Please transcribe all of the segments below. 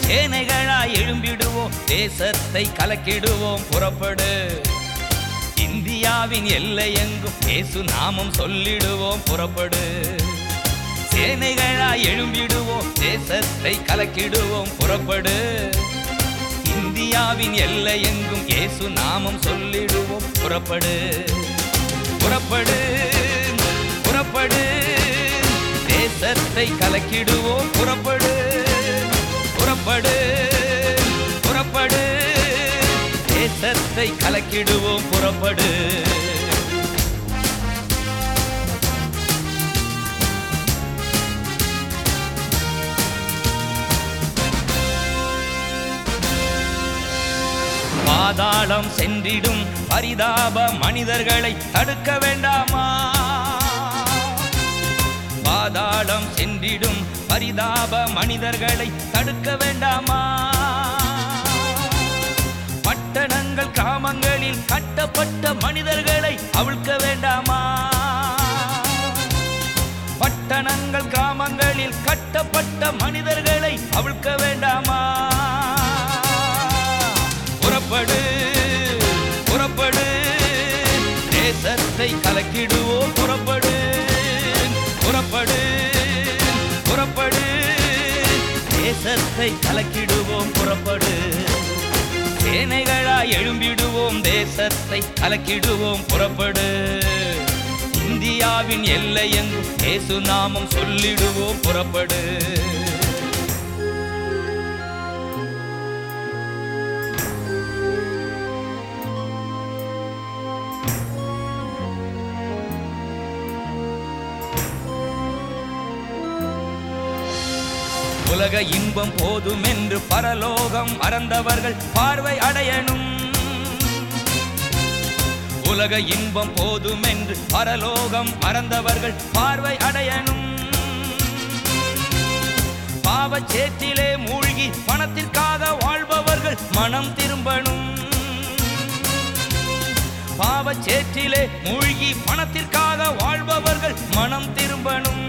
சேனைகளாய் எழும்பிடுவோம் தேசத்தை கலக்கிடுவோம் புறப்படு இந்தியாவின் எல்லை எங்கும் இயேசு நாமம் சொல்லிடுவோம் புறப்படு சேனைகளாய் எழும்பிடுவோம் தேசத்தை கலக்கிடுவோம் புறப்படு இந்தியாவின் எல்லை எங்கும் இயேசு நாமம் சொல்லிடுவோம் புறப்படு புறப்படு புறப்படு தேசத்தை கலக்கிடுவோம் புறப்படு புறப்படு புறப்படு தேசத்தை கலக்கிடுவோம் புறப்படு பாதாளம் சென்றிடும் பரிதாப மனிதர்களை தடுக்க வேண்டாமா பாதாளம் சென்றிடும் பரிதாப மனிதர்களை தடுக்க வேண்டாமா பட்டணங்கள் கிராமங்களில் கட்டப்பட்ட மனிதர்களை அவிழ்க்க வேண்டாமா பட்டணங்கள் கிராமங்களில் கட்டப்பட்ட மனிதர்களை அவிழ்க்க வேண்டாமா புறப்படு புறப்படு தேசத்தை கலக்கிடுவோம் புறப்படு புறப்படு புறப்படு தேசத்தை கலக்கிடுவோம் புறப்படு சேனைகளாய் எழும்பிடுவோம் தேசத்தை கலக்கிடுவோம் புறப்படு இந்தியாவின் எல்லை எங்கும் இயேசு நாமம் சொல்லிடுவோம் புறப்படு உலக இன்பம் போதும் என்று பரலோகம் மறந்தவர்கள் பார்வை அடையணும் உலக இன்பம் போதும் என்று பரலோகம் மறந்தவர்கள் பார்வை அடையணும் பாவச் சேற்றிலே மூழ்கி பணத்திற்காக வாழ்பவர்கள் மனம் திரும்பணும் பாவச் சேற்றிலே மூழ்கி பணத்திற்காக வாழ்பவர்கள் மனம் திரும்பணும்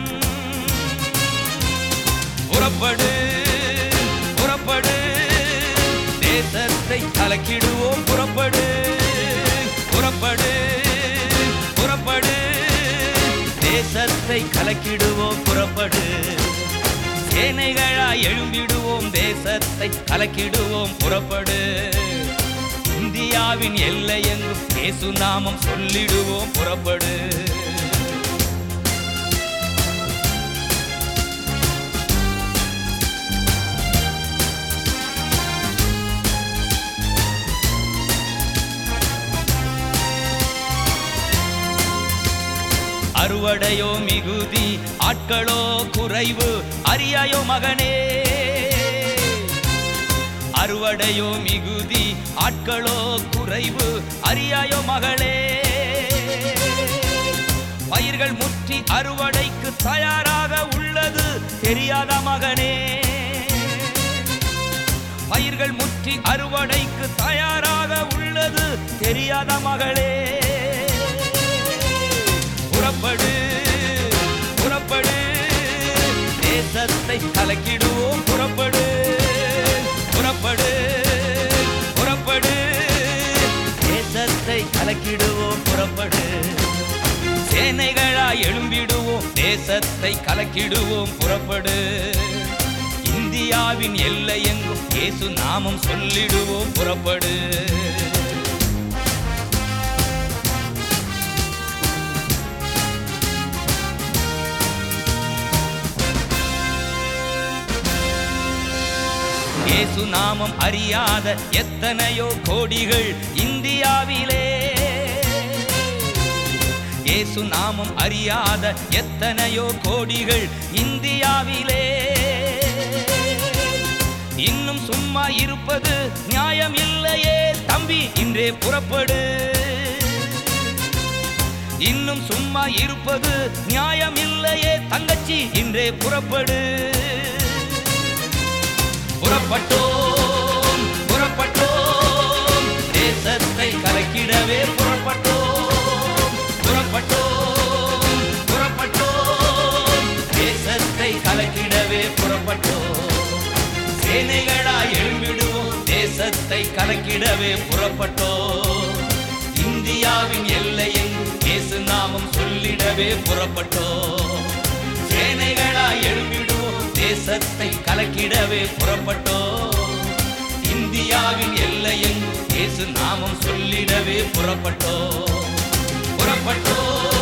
புறப்படு புறப்படு தேசத்தை கலக்கிடுவோம் புறப்படு புறப்படு புறப்படு தேசத்தை கலக்கிடுவோம் புறப்படு சேனைகளாய் எழும்பிடுவோம் தேசத்தை கலக்கிடுவோம் புறப்படு இந்தியாவின் எல்லை எங்கும் இயேசு நாமம் சொல்லிடுவோம் புறப்படு அறுவடையோ மிகுதி ஆட்களோ குறைவு அறியாயோ மகனே அறுவடையோ மிகுதி ஆட்களோ குறைவு அறியாயோ மகளே பயிர்கள் முற்றி அறுவடைக்கு தயாராக உள்ளது தெரியாத மகனே பயிர்கள் முற்றி அறுவடைக்கு தயாராக உள்ளது தெரியாத மகளே புறப்படு புறப்படு தேசத்தை கலக்கிடுவோம் புறப்படு புறப்படு புறப்படு தேசத்தை கலக்கிடுவோம் புறப்படு சேனைகளாய் எழும்பிடுவோம் தேசத்தை கலக்கிடுவோம் புறப்படு இந்தியாவின் எல்லை எங்கும் இயேசு நாமம் சொல்லிடுவோம் புறப்படு இயேசு நாமம் அறியாத எத்தனையோ கோடிகள் இந்தியாவிலே இயேசு நாமம் அறியாத எத்தனையோ கோடிகள் இந்தியாவிலே இன்னும் சும்மா இருப்பது நியாயம் இல்லையே தம்பி இன்றே புறப்படு இன்னும் சும்மா இருப்பது நியாயம் இல்லையே தங்கச்சி இன்றே புறப்படு புறப்பட்டோம் புறப்பட்டோம் தேசத்தை கலக்கிடவே புறப்பட்டோம் புறப்பட்டோம் புறப்பட்டோம் தேசத்தை கலக்கிடவே புறப்பட்டோம் சேனைகளா தேசத்தை கலக்கிடவே புறப்பட்டோ இந்தியாவின் எல்லையில் இயேசு நாமம் சொல்லிடவே புறப்பட்டோ சேனைகளாய் எழுப்பிடுவோம் தேசத்தை கலக்கிடவே புறப்பட்டோ இந்தியாவின் எல்லையில் இயேசு நாமம் சொல்லிடவே புறப்பட்டோ புறப்பட்டோ